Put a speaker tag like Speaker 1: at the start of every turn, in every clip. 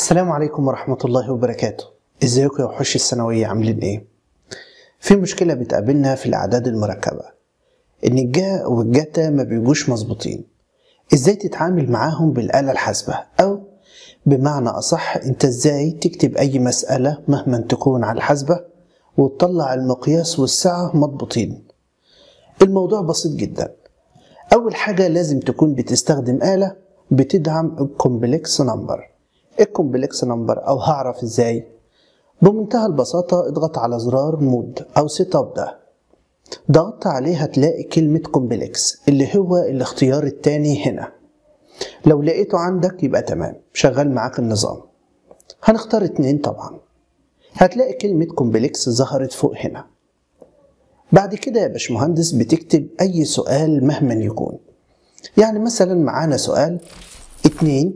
Speaker 1: السلام عليكم ورحمة الله وبركاته ازيكم يا وحوش الثانوية عاملين ايه؟ في مشكلة بتقابلنا في الأعداد المركبة إن الجا والجتا ما بيجوش مظبوطين ازاي تتعامل معاهم بالآلة الحاسبة أو بمعنى أصح أنت ازاي تكتب أي مسألة مهما تكون على الحاسبة وتطلع المقياس والسعة مضبوطين الموضوع بسيط جدا أول حاجة لازم تكون بتستخدم آلة بتدعم الكومبلكس نمبر الكومبلكس نمبر او هعرف ازاي بمنتهى البساطة اضغط على زرار مود او سيت اب ده ضغطت عليه هتلاقي كلمة كومبلكس اللي هو الاختيار التاني هنا لو لقيته عندك يبقى تمام شغال معاك النظام هنختار اتنين طبعا هتلاقي كلمة كومبلكس ظهرت فوق هنا بعد كده يا باشمهندس بتكتب اي سؤال مهما يكون يعني مثلا معانا سؤال اتنين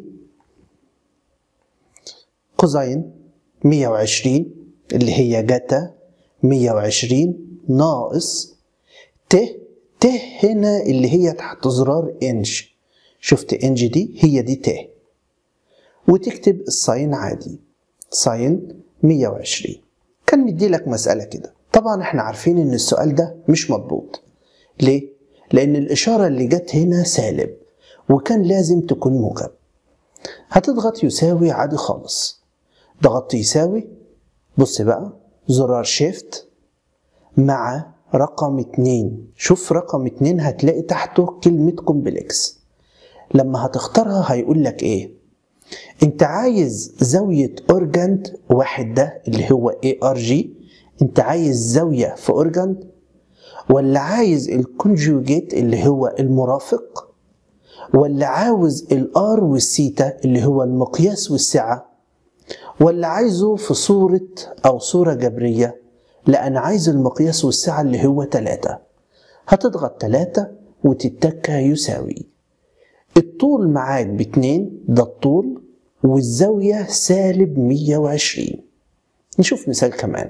Speaker 1: كوزين 120 اللي هي جتا 120 ناقص ت ت هنا اللي هي تحت زرار انج شفت انج دي هي دي ت وتكتب الساين عادي ساين 120 كان مدي لك مسألة كده طبعا احنا عارفين ان السؤال ده مش مضبوط ليه؟ لأن الإشارة اللي جت هنا سالب وكان لازم تكون موجب هتضغط يساوي عادي خالص ضغطت يساوي بص بقى زرار شيفت مع رقم اتنين شوف رقم اتنين هتلاقي تحته كلمة كومبلكس لما هتختارها هيقول لك ايه انت عايز زاوية اورجنت واحد ده اللي هو اي ار جي انت عايز زاوية في اورجنت ولا عايز الكونجوجيت اللي هو المرافق ولا عاوز الار والسيتا اللي هو المقياس والسعة ولا عايزه في صورة أو صورة جبرية لا أنا عايز المقياس والسعة اللي هو تلاتة هتضغط تلاتة وتتكى يساوي الطول معاك باتنين ده الطول والزاوية سالب مية وعشرين نشوف مثال كمان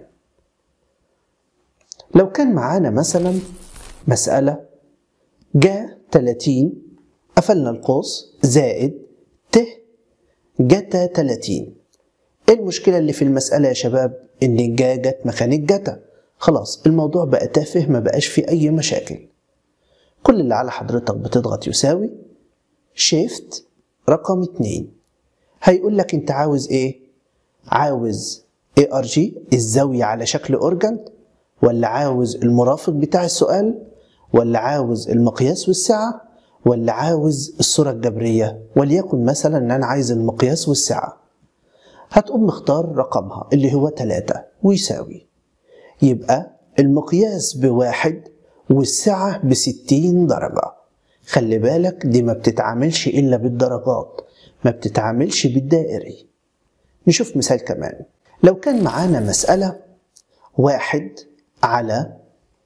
Speaker 1: لو كان معانا مثلا مسألة جا 30 قفلنا القوس زائد ت جتا 30 ايه المشكلة اللي في المسألة يا شباب؟ إن الجا جت مكان الجتا خلاص الموضوع بقى تافه ما بقاش فيه أي مشاكل كل اللي على حضرتك بتضغط يساوي شيفت رقم اتنين هيقول لك انت عاوز ايه؟ عاوز اي ار جي الزاوية على شكل اورجنت ولا عاوز المرافق بتاع السؤال ولا عاوز المقياس والسعة ولا عاوز الصورة الجبرية وليكن مثلا ان انا عايز المقياس والسعة هتقوم مختار رقمها اللي هو 3 ويساوي يبقى المقياس بواحد والسعة بستين درجة خلي بالك دي ما بتتعاملش إلا بالدرجات ما بتتعاملش بالدائري نشوف مثال كمان لو كان معانا مسألة واحد على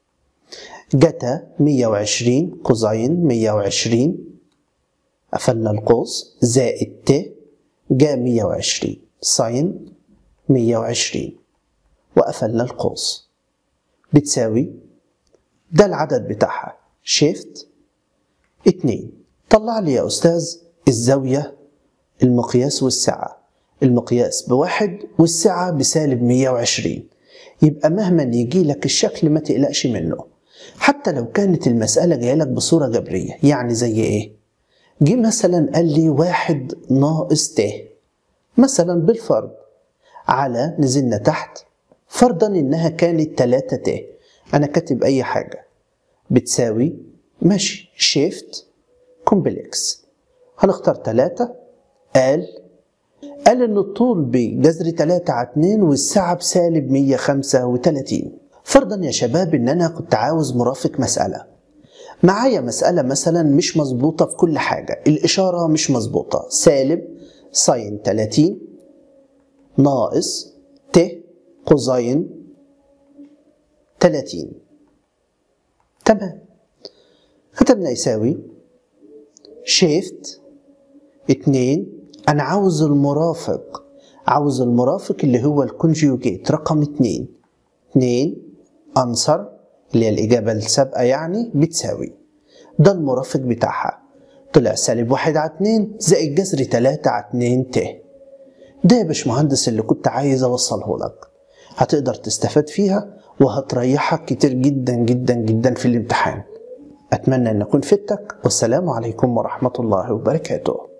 Speaker 1: جتا 120 كوزين 120 قفلنا القوس زائد ت جا 120 ساين 120 وقفلنا القوس بتساوي ده العدد بتاعها شيفت 2 طلع لي يا أستاذ الزاوية المقياس والسعة المقياس بواحد والسعة بسالب 120 يبقى مهما يجي لك الشكل ما تقلقش منه حتى لو كانت المسألة جاية لك بصورة جبرية يعني زي ايه جه مثلا قال لي واحد ناقص ت مثلا بالفرض على نزلنا تحت فرضا انها كانت 3 ت انا كاتب اي حاجة بتساوي ماشي شيفت كومبلكس هنختار 3 قال قال ان الطول بجذر 3 على 2 والسعة بسالب 135 فرضا يا شباب ان انا كنت عاوز مرافق مسألة معايا مسألة مثلا مش مظبوطة في كل حاجة الإشارة مش مظبوطة سالب ساين 30 ناقص ت كوزين 30 تمام كتبنا يساوي شيفت 2 أنا عاوز المرافق عاوز المرافق اللي هو الكونجيوجيت رقم 2 2 أنصر اللي هي الإجابة السابقة يعني بتساوي ده المرافق بتاعها طلع سالب واحد على اتنين زائد جذر تلاتة على اتنين ت ده يا باشمهندس اللي كنت عايز اوصله لك هتقدر تستفاد فيها وهتريحك كتير جدا جدا جدا في الامتحان اتمنى ان اكون فدتك والسلام عليكم ورحمه الله وبركاته